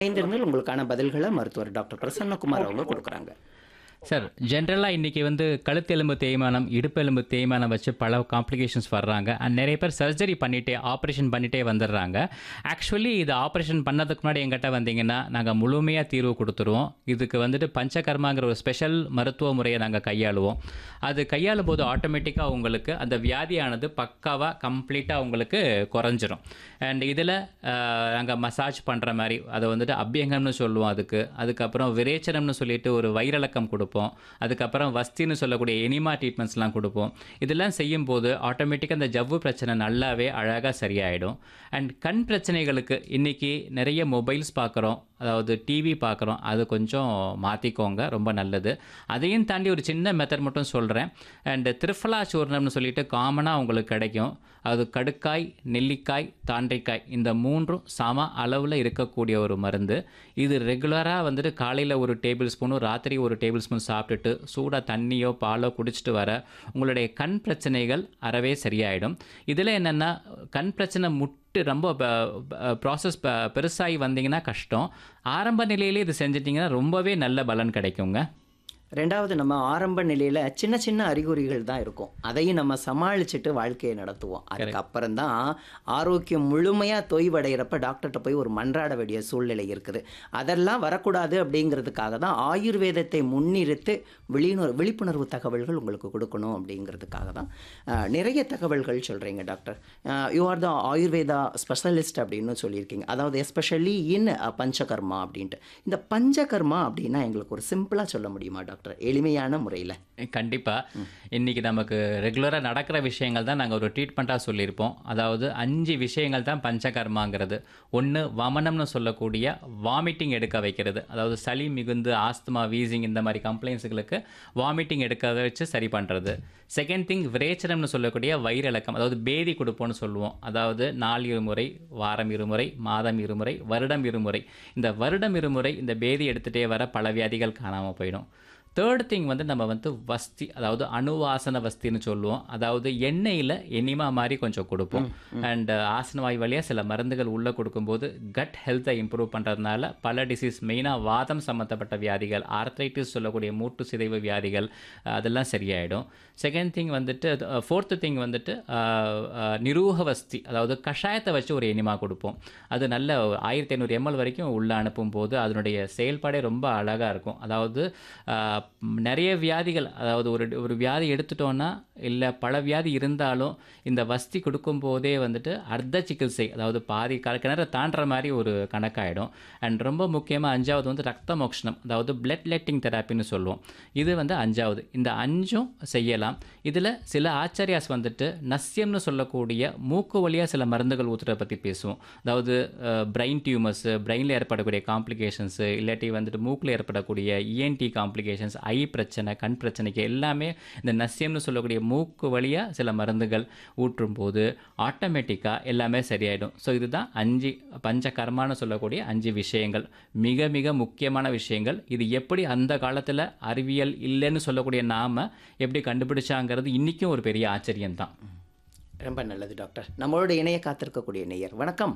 ஐந்திருந்தால் உங்களுக்கான பதில்களை மருத்துவர் டாக்டர் பிரசன்னகுமார் அவங்க கொடுக்குறாங்க சார் ஜென்ரலாக இன்றைக்கி வந்து கழுத்தெலும்பு தேய்மானம் இடுப்பெலும்பு தேய்மானம் வச்சு பல காம்ப்ளிகேஷன்ஸ் வர்றாங்க அண்ட் நிறைய பேர் சர்ஜரி பண்ணிட்டே ஆப்ரேஷன் பண்ணிட்டே வந்துடுறாங்க ஆக்சுவலி இது ஆப்ரேஷன் பண்ணதுக்கு முன்னாடி எங்கிட்ட வந்தீங்கன்னா நாங்கள் முழுமையாக தீர்வு கொடுத்துருவோம் இதுக்கு வந்துட்டு பஞ்சகர்மாங்கிற ஒரு ஸ்பெஷல் மருத்துவ முறையை நாங்கள் கையாளுவோம் அது கையாளும் போது ஆட்டோமேட்டிக்காக உங்களுக்கு அந்த வியாதியானது பக்காவாக கம்ப்ளீட்டாக உங்களுக்கு குறைஞ்சிரும் அண்ட் இதில் நாங்கள் மசாஜ் பண்ணுற மாதிரி அதை வந்துட்டு அபியங்கம்னு சொல்லுவோம் அதுக்கு அதுக்கப்புறம் விரேச்சனம்னு சொல்லிட்டு ஒரு வயிறிளக்கம் கொடுப்போம் அதுக்கப்புறம் வஸ்தின்னு சொல்லக்கூடிய எனிமா ட்ரீட்மெண்ட்ஸ்லாம் கொடுப்போம் இதெல்லாம் செய்யும்போது ஆட்டோமேட்டிக்காக அந்த ஜவ்வு பிரச்சனை நல்லாவே அழகாக சரியாயிடும் அண்ட் கண் பிரச்சனைகளுக்கு இன்றைக்கி நிறைய மொபைல்ஸ் பார்க்குறோம் அதாவது டிவி பார்க்குறோம் அது கொஞ்சம் மாற்றிக்கோங்க ரொம்ப நல்லது அதையும் தாண்டி ஒரு சின்ன மெத்தட் மட்டும் சொல்கிறேன் அண்ட் திரிஃபலா சூர்ணம்னு சொல்லிட்டு காமனாக உங்களுக்கு கிடைக்கும் அது கடுக்காய் நெல்லிக்காய் தாண்டிக்காய் இந்த மூன்றும் சம அளவில் இருக்கக்கூடிய ஒரு மருந்து இது ரெகுலராக வந்துட்டு காலையில் ஒரு டேபிள் ஸ்பூனும் ராத்திரி ஒரு டேபிள் ஸ்பூன் சாப்பிட்டுட்டு சூடாக தண்ணியோ பாலோ குடிச்சிட்டு வர உங்களுடைய கண் பிரச்சனைகள் அறவே சரியாயிடும் இதில் என்னென்னா கண் பிரச்சனை முட்டு ரொம்ப ப்ராசஸ் பெருசாகி வந்தீங்கன்னா கஷ்டம் ஆரம்ப நிலையிலே இது செஞ்சிட்டிங்கன்னா ரொம்பவே நல்ல பலன் கிடைக்குங்க ரெண்டாவது நம்ம ஆரம்ப நிலையில் சின்ன சின்ன அறிகுறிகள் தான் இருக்கும் அதையும் நம்ம சமாளிச்சுட்டு வாழ்க்கையை நடத்துவோம் அதுக்கப்புறம் தான் ஆரோக்கியம் முழுமையாக தொய்வடைகிறப்ப டாக்டர்கிட்ட போய் ஒரு மன்றாட வேண்டிய சூழ்நிலை இருக்குது அதெல்லாம் வரக்கூடாது அப்படிங்கிறதுக்காக தான் ஆயுர்வேதத்தை முன்னிறுத்து விழிப்புணர்வு விழிப்புணர்வு தகவல்கள் உங்களுக்கு கொடுக்கணும் அப்படிங்கிறதுக்காக தான் அஹ், நிறைய தகவல்கள் சொல்கிறீங்க doctor you are the Ayurveda specialist அப்படின்னு சொல்லியிருக்கீங்க அதாவது எஸ்பெஷலி இன் பஞ்சகர்மா அப்படின்ட்டு இந்த பஞ்சகர்மா அப்படின்னா எங்களுக்கு ஒரு சிம்பிளாக சொல்ல முடியுமா டாக்டர் எளிமையான முறையில் கண்டிப்பாக இன்றைக்கி நமக்கு ரெகுலராக நடக்கிற விஷயங்கள் தான் நாங்கள் ஒரு ட்ரீட்மெண்ட்டாக சொல்லியிருப்போம் அதாவது அஞ்சு விஷயங்கள் தான் பஞ்சகர்மாங்கிறது ஒன்று வமனம்னு சொல்லக்கூடிய வாமிட்டிங் எடுக்க வைக்கிறது அதாவது சளி மிகுந்து ஆஸ்துமா வீசிங் இந்த மாதிரி கம்ப்ளைண்ட்ஸுகளுக்கு வாமிட்டிங் எடுக்க வச்சு சரி பண்ணுறது செகண்ட் திங் விரேச்சனம்னு சொல்லக்கூடிய வயிறிளக்கம் அதாவது பேதி கொடுப்போம்னு சொல்லுவோம் அதாவது நாள் இருமுறை வாரம் இருமுறை மாதம் இருமுறை வருடம் இருமுறை இந்த வருடம் இருமுறை இந்த பேதி எடுத்துகிட்டே வர பல வியாதிகள் காணாமல் போயிடும் தேர்ட் திங் வந்து நம்ம வந்து வஸ்தி அதாவது அணுவாசன வஸ்தின்னு சொல்லுவோம் அதாவது எண்ணெயில் எனிமா மாதிரி கொஞ்சம் கொடுப்போம் அண்ட் ஆசனவாய் வழியாக சில மருந்துகள் உள்ளே கொடுக்கும்போது கட் ஹெல்த்தை இம்ப்ரூவ் பண்ணுறதுனால பல டிசீஸ் மெயினாக வாதம் சம்மந்தப்பட்ட வியாதிகள் ஆர்த்ரைட்டிஸ் சொல்லக்கூடிய மூட்டு சிதைவு வியாதிகள் அஹ், அதெல்லாம் சரியாயிடும் செகண்ட் திங் வந்துட்டு ஃபோர்த்து திங் வந்துட்டு அஹ், அஹ், நிரூக வஸ்தி அதாவது கஷாயத்தை வச்சு ஒரு எனிமா கொடுப்போம் அது நல்ல ஆயிரத்தி ஐநூறு எம்எல் வரைக்கும் உள்ளே அனுப்பும் போது அதனுடைய செயல்பாடே ரொம்ப அழகாக இருக்கும் அதாவது ஆஹ், நிறைய வியாதிகள் அதாவது ஒரு ஒரு வியாதி எடுத்துட்டோன்னா இல்லை பல வியாதி இருந்தாலும் இந்த வஸ்தி கொடுக்கும்போதே வந்துட்டு அர்த்த சிகிச்சை அதாவது பாதி க கிணற தாண்டுற மாதிரி ஒரு கணக்காயிடும் அண்ட் ரொம்ப முக்கியமாக அஞ்சாவது வந்து ரத்த மோக்ஷனம் அதாவது பிளட் லெட்டிங் தெராப்பின்னு சொல்லுவோம் இது வந்து அஞ்சாவது இந்த அஞ்சும் செய்யலாம் இதில் சில ஆச்சாரியாஸ் வந்துட்டு நஸ்யம்னு சொல்லக்கூடிய மூக்கு வழியாக சில மருந்துகள் ஊற்றுறத பற்றி பேசுவோம் அதாவது பிரெயின் டியூமர்ஸு பிரெயினில் ஏற்படக்கூடிய காம்ப்ளிகேஷன்ஸு இல்லாட்டி வந்துட்டு மூக்கில் ஏற்படக்கூடிய இஎன்டி காம்ப்ளிகேஷன்ஸ் ஐ பிரச்சனை கண் பிரச்சனைக்கு எல்லாமே இந்த நஸ்யம்னு சொல்லக்கூடிய மூக்கு வழியாக சில மருந்துகள் ஊற்றும் போது ஆட்டோமேட்டிக்காக எல்லாமே சரியாயிடும் ஸோ இதுதான் அஞ்சு பஞ்சகர்மான்னு சொல்லக்கூடிய அஞ்சு விஷயங்கள் மிக மிக முக்கியமான விஷயங்கள் இது எப்படி அந்த காலத்தில் அறிவியல் இல்லைன்னு சொல்லக்கூடிய நாம எப்படி கண்டுபிடிச்சாங்கிறது இன்றைக்கும் ஒரு பெரிய ஆச்சரியம்தான் ரொம்ப நல்லது டாக்டர் நம்மளோட இணைய காத்திருக்கக்கூடிய நேயர் வணக்கம்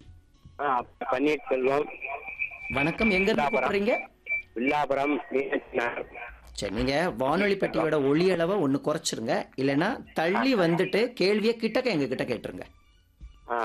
ஆ, பன்னீர்செல்வம் வணக்கம் எங்க இருந்து கூப்பிடுறீங்க வில்லாபுரம் மீனாட்சி நகர். சரி நீங்க வானொலி பெட்டியோட ஒளி அளவை ஒன்று குறைச்சிருங்க இல்லைன்னா தள்ளி வந்துட்டு கேள்வியை கிட்டக்க எங்க கிட்ட கேட்டுருங்க ஆ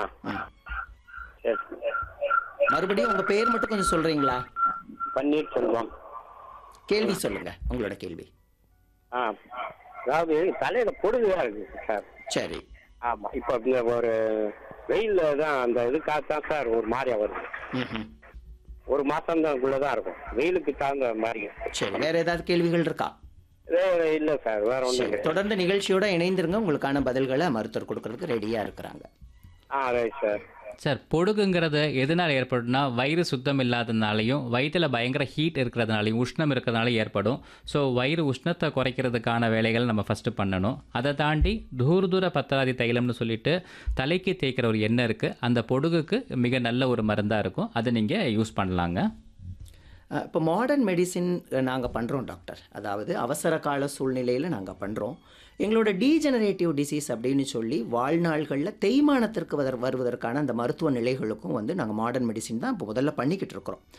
சரி. மறுபடியும் உங்க பேர் மட்டும் கொஞ்சம் சொல்றீங்களா பன்னீர்செல்வம் கேள்வி சொல்லுங்க உங்களோட கேள்வி ஆ அதாவது தலையில பொடுகுதா இருக்கு சார் சரி ஆமா இப்போ இந்த ஒரு வெயில்ல தான் அந்த இதுக்காக தான் சார் ஒரு மாதிரியா வருது ம்ஹும். ஒரு மாசம் தான் உள்ளதான் இருக்கும் வெயிலுக்கு தகுந்த மாதிரி சரி வேற ஏதாவது கேள்விகள் இருக்கா வேற இல்ல சார் வேற ஒண்ணும் சரி இல்லை தொடர்ந்து நிகழ்ச்சியோட இணைந்திருங்க உங்களுக்கான பதில்களை மருத்துவர் கொடுக்கறதுக்கு ரெடியா இருக்கிறாங்க ஆ ரைட் சார் சார் பொடுகுங்கிறது எதனால் ஏற்படும்னா வயிறு சுத்தம் இல்லாததுனாலையும் வயிற்றில் பயங்கர ஹீட் இருக்கிறதுனாலையும் உஷ்ணம் இருக்கிறதுனால ஏற்படும் ஸோ வயிறு உஷ்ணத்தை குறைக்கிறதுக்கான வேலைகள் நம்ம ஃபஸ்ட்டு பண்ணணும் அதை தாண்டி தூர தூர பத்திராதி தைலம்னு சொல்லிட்டு தலைக்கு தேய்க்கிற ஒரு எண்ணெய் இருக்குது அந்த பொடுகுக்கு மிக நல்ல ஒரு மருந்தாக இருக்கும் அதை நீங்கள் யூஸ் பண்ணலாங்க அஹ், இப்போ மாடர்ன் மெடிசின் நாங்கள் பண்ணுறோம் டாக்டர் அதாவது அவசர கால சூழ்நிலையில் நாங்கள் பண்ணுறோம் எங்களோட டீஜெனரேட்டிவ் டிசீஸ் அப்படின்னு சொல்லி வாழ்நாள்களில் தேய்மானத்திற்கு வதர் வருவதற்கான அந்த மருத்துவ நிலைகளுக்கும் வந்து நாங்கள் மாடர்ன் மெடிசின் தான் இப்போ முதல்ல பண்ணிக்கிட்டு இருக்கிறோம்